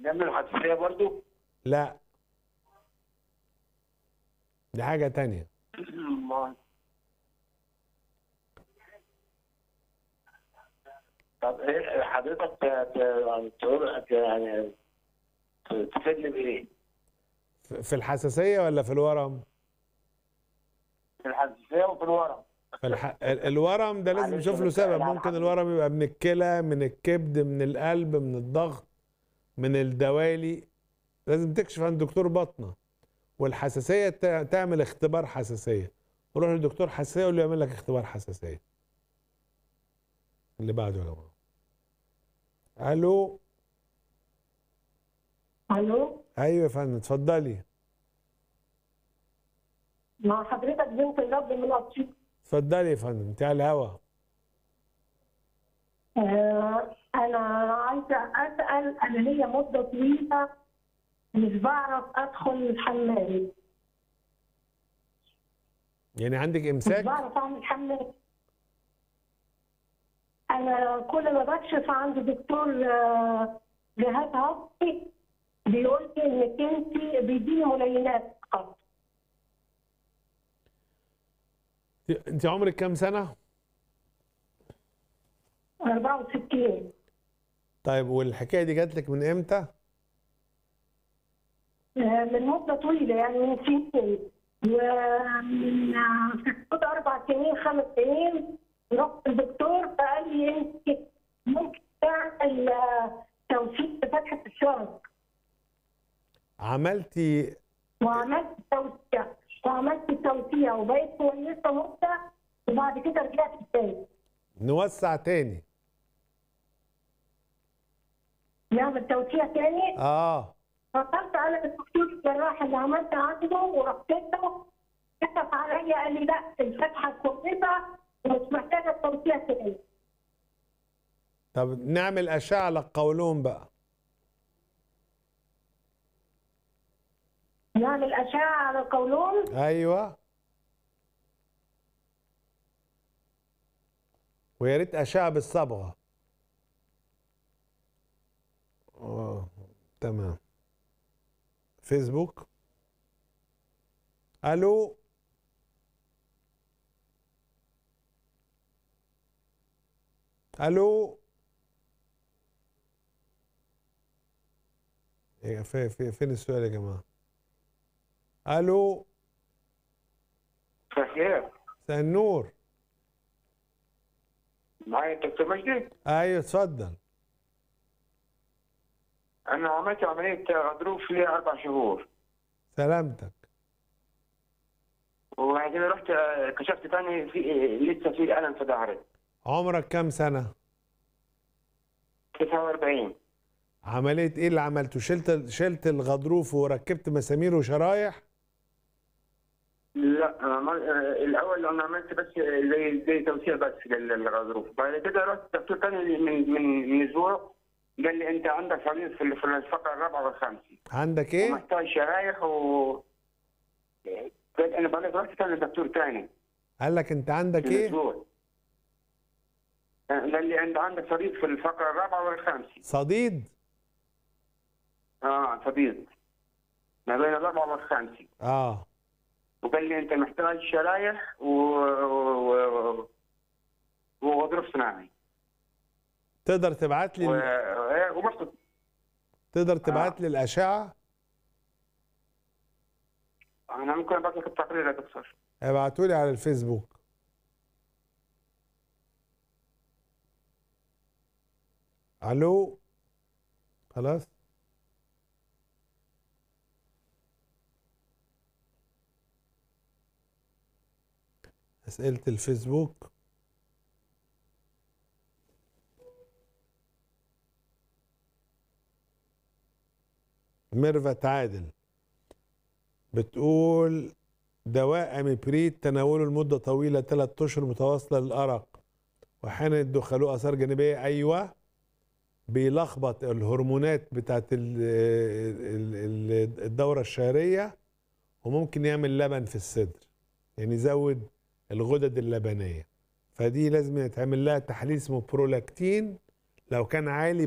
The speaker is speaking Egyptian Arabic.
نعمل الحساسيه برضو لا دي حاجة تانية ما- طب ايه حضرتك ت- ت- تقول يعني ت- تفيدني بايه؟ في في الحساسية ولا في الورم؟ في الحساسيه وفي الورم في الح... ال- الورم ده لازم معلش نشوف له بس سبب أنا ممكن حضرتك- الورم يبقى من الكلى من الكبد من القلب من الضغط من الدوالي لازم تكشف عند دكتور بطنة والحساسية تع- تعمل اختبار حساسية روح لدكتور حساسية يقول له يعمل لك اختبار حساسية اللي بعده يا جماعة الو الو ايوه يا فندم اتفضلي مع حضرتك بنت الرب من اسيوط اتفضلي يا فندم انت على الهوا آه انا عايزه اسال انا ليا مده طويله مش بعرف ادخل الحمام يعني عندك مش امساك بعرف اعمل حمام انا كل ما بكشف عند دكتور آه، جهاز هضمي بيقول لي انك انت بيديني ملينات فقط انت عمرك كام سنة 64 طيب والحكاية دي جات لك من امتى آه، من مدة طويلة يعني من سنين ومن آه، في حدود أربع سنين خمس سنين رحت الدكتور فقال لي أنت ممكن تعمل آه، توسيع في فتحة الشرج عملتي وعملت توسيع وعملت توسيع وبقيت كويسة مدة وبعد كده رجعت تاني نوسع تاني نعمل توسيع تاني اه فقلت على الدكتور الجراح اللي عملت عنده ورحت له كشف عليا قال لي لا الفتحه كويسه ومش محتاجه توسيع تاني طب نعمل اشعة للقولون بقى نعمل اشعه على القولون ايوه ويا ريت اشعة بالصبغة اه تمام فيسبوك الو الو إيه، في في فين السؤال يا جماعه الو خير مساء النور معايا الدكتور مجدي ايوه اتفضل انا عملت عمليه غضروف لي اربع شهور سلامتك وبعدين رحت آه، كشفت تاني في لسه في الم في ظهري عمرك كام سنه 49 عمليه ايه اللي عملته شلت شلت الغضروف وركبت مسامير وشرايح لا أنا ما- آه، الاول انا عملت بس زي زي توسيع بس للغضروف بعد كده رحت دكتور تاني من من من اسبوع قال لي انت عندك حديث في في الفقره الرابعه والخامسه عندك ايه ومحتاج شرايح و قال انا بقول لك رحت تاني لدكتور تاني قال لك انت عندك من ايه اسبوع قال لي انت عندك صديق في الفقره الرابعه والخامسه صديد اه صديق ما بين الرابعه والخامسه اه وقال لي انت محتاج شرايح و... و... وغضروف صناعي تقدر تبعت و... لي إيه، وبس تقدر تبعت لي الاشعه انا ممكن ابعت لك التقرير يا دكتور ابعتوا لي على الفيسبوك الو خلاص اسئله الفيسبوك ميرفت عادل بتقول دواء اميبريد تناوله لمده طويله ثلاث اشهر متواصله للارق واحيانا يدخل له اثار جانبيه ايوه بيلخبط الهرمونات بتاعت ال- ال- ال- الدوره الشهريه وممكن يعمل لبن في الصدر يعني يزود الغدد اللبنيه فدي لازم يتعمل لها تحليل اسمه برولاكتين لو كان عالي